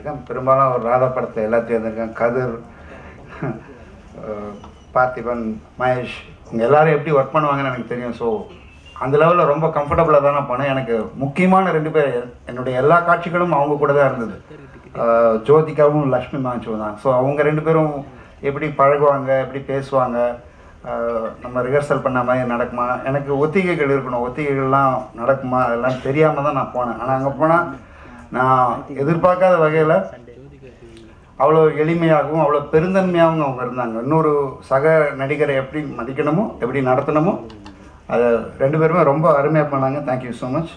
இருந்திருக்கேன் பெரும்பாலும் ஒரு ராதா படத்தில் எல்லாத்தையும் இருந்திருக்கேன் கதிர் அஹ், பார்த்திபன் மகேஷ் இவங்க எல்லாரும் எப்படி ஒர்க் பண்ணுவாங்கன்னு எனக்கு தெரியும் ஸோ அந்த லெவலில் ரொம்ப கம்ஃபர்டபுளாக தான் நான் போனேன் எனக்கு முக்கியமான ரெண்டு பேர் என்னுடைய எல்லா காட்சிகளும் அவங்க கூட தான் இருந்தது அஹ், ஜோதிகாவும் லக்ஷ்மி மாச்சுவும் தான் ஸோ அவங்க ரெண்டு பேரும் எப்படி பழகுவாங்க எப்படி பேசுவாங்க அஹ், நம்ம ரிஹர்சல் பண்ண மாதிரி நடக்குமா எனக்கு ஒத்திகைகள் இருக்கணும் ஒத்திகைகள்லாம் நடக்குமா அதெல்லாம் தெரியாமல் தான் நான் போனேன் ஆனால் அங்கே போனால் நான் எதிர்பார்க்காத வகையில் அவ்வளோ எளிமையாகவும் அவ்வளோ பெருந்தன்மையாகவும் அவங்க இருந்தாங்க இன்னொரு சக நடிகரை எப்படி மதிக்கணுமோ எப்படி நடத்தணுமோ அதை ரெண்டு பேருமே ரொம்ப அருமையாக பண்ணாங்க தேங்க்யூ ஸோ மச்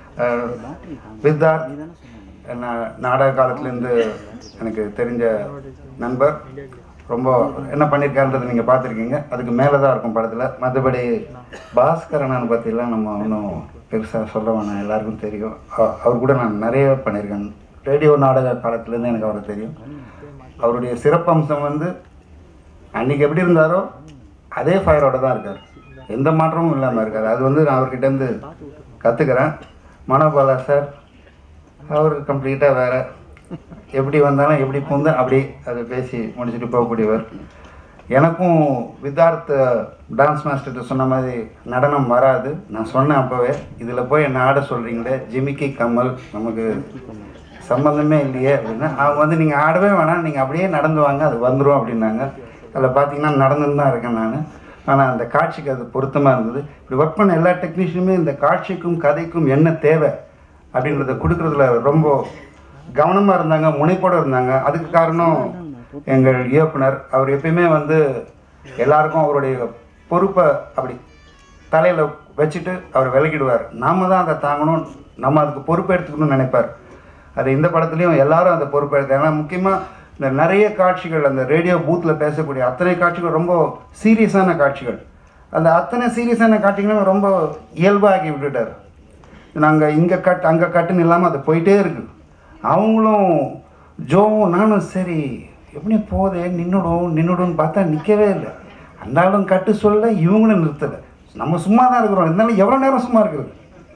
வித்தார்த் என்ன நாடக காலத்துலேருந்து எனக்கு தெரிஞ்ச நண்பர் ரொம்ப என்ன பண்ணியிருக்காருன்றதை நீங்கள் பார்த்துருக்கீங்க அதுக்கு மேலே தான் இருக்கும் படத்தில் மற்றபடி பாஸ்கரனான்னு பார்த்தீங்கன்னா நம்ம ஒன்றும் பெருசாக சொல்ல வேணாம் எல்லாருக்கும் தெரியும் அ- அவர் கூட நான் நிறைய பண்ணியிருக்கேன் ரேடியோ நாடக காலத்துலேருந்து எனக்கு அவரை தெரியும் அவருடைய சிறப்பம்சம் வந்து அன்னைக்கு எப்படி இருந்தாரோ அதே ஃபயரோட தான் இருக்கார் எந்த மாற்றமும் இல்லாமல் இருக்கார் அது வந்து நான் அவர்கிட்டேருந்து கற்றுக்கிறேன் மனோபாலா சார் அவர் கம்ப்ளீட்டாக வேறு எப்படி வந்தாலும் எப்படி பூந்து அப்படி அதை பேசி முடிச்சுட்டு போகக்கூடியவர் எனக்கும் வித்தார்த் டான்ஸ் மாஸ்டர்கிட்ட சொன்ன மாதிரி நடனம் வராது நான் சொன்னேன் அப்போவே இதில் போய் என்ன ஆட சொல்கிறீங்களே ஜிமிக்கி கமல் நமக்கு சம்மந்தமே இல்லையே அப்படின்னா அவங்க வந்து நீங்கள் ஆடவே வேணாம் நீங்கள் அப்படியே நடந்து வாங்க அது வந்துடும் அப்படின்னாங்க அதில் பார்த்தீங்கன்னா நடந்துன்னு தான் இருக்கேன் நான் ஆனால் அந்த காட்சிக்கு அது பொருத்தமாக இருந்தது இப்படி ஒர்க் பண்ண எல்லா டெக்னீஷியனுமே இந்த காட்சிக்கும் கதைக்கும் என்ன தேவை அப்படின்றத கொடுக்குறதுல ரொம்ப கவனமாக இருந்தாங்க முனைப்போடு இருந்தாங்க அதுக்கு காரணம் எங்கள் இயக்குனர் அவர் எப்பயுமே வந்து எல்லாருக்கும் அவருடைய பொறுப்பை அப்படி தலையில் வச்சுட்டு அவர் விலகிடுவார் நாம தான் அதை தாங்கணும் நம்ம அதுக்கு பொறுப்பு எடுத்துக்கணும்னு நினைப்பார் அது இந்த படத்துலையும் எல்லாரும் அந்த பொறுப்பு எடுத்தாங்க ஏன்னா முக்கியமாக இந்த நிறைய காட்சிகள் அந்த ரேடியோ பூத்தில் பேசக்கூடிய அத்தனை காட்சிகள் ரொம்ப சீரியஸான காட்சிகள் அந்த அத்தனை சீரியஸான காட்சிகளும் ரொம்ப இயல்பாக்கி விட்டுட்டார் நாங்கள் இங்கே கட் அங்கே கட்டுன்னு இல்லாமல் அது போயிட்டே இருக்கு அவங்களும் ஜோவும் நானும் சரி எப்படி போதே நின்றுடும் நின்றுடும்னு பார்த்தா நிற்கவே இல்லை அந்த ஆளும் கட்டு சொல்ல இவங்களும் நிறுத்தலை நம்ம சும்மா தான் இருக்கிறோம் இருந்தாலும் எவ்வளோ நேரம் சும்மா இருக்கிறது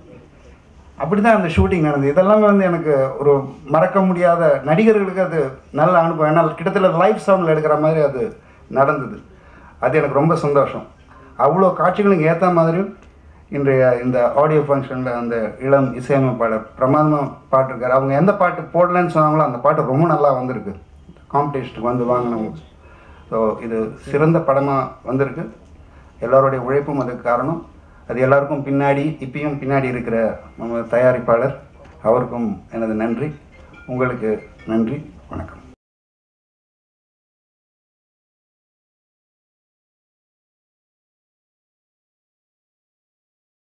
அப்படி தான் அந்த ஷூட்டிங் நடந்தது இதெல்லாமே வந்து எனக்கு ஒரு மறக்க முடியாத நடிகர்களுக்கு அது நல்ல அனுபவம் ஏன்னா கிட்டத்தட்ட லைவ் சவுண்டில் எடுக்கிற மாதிரி அது நடந்தது அது எனக்கு ரொம்ப சந்தோஷம் அவ்வளோ காட்சிகளுக்கு ஏற்ற மாதிரியும் இன்றைய இந்த ஆடியோ ஃபங்க்ஷனில் அந்த இளம் இசையமைப்பாளர் பிரமாதமாக பாட்டிருக்காரு அவங்க எந்த பாட்டு போடலன்னு சொன்னாங்களோ அந்த பாட்டு ரொம்ப நல்லா வந்திருக்கு காம்படிஷனுக்கு வந்து வாங்கினவங்க ஸோ இது சிறந்த படமாக வந்திருக்கு எல்லாருடைய உழைப்பும் அதுக்கு காரணம் அது எல்லாருக்கும் பின்னாடி இப்பயும் பின்னாடி இருக்கிற நம்ம தயாரிப்பாளர் அவருக்கும் எனது நன்றி உங்களுக்கு நன்றி வணக்கம்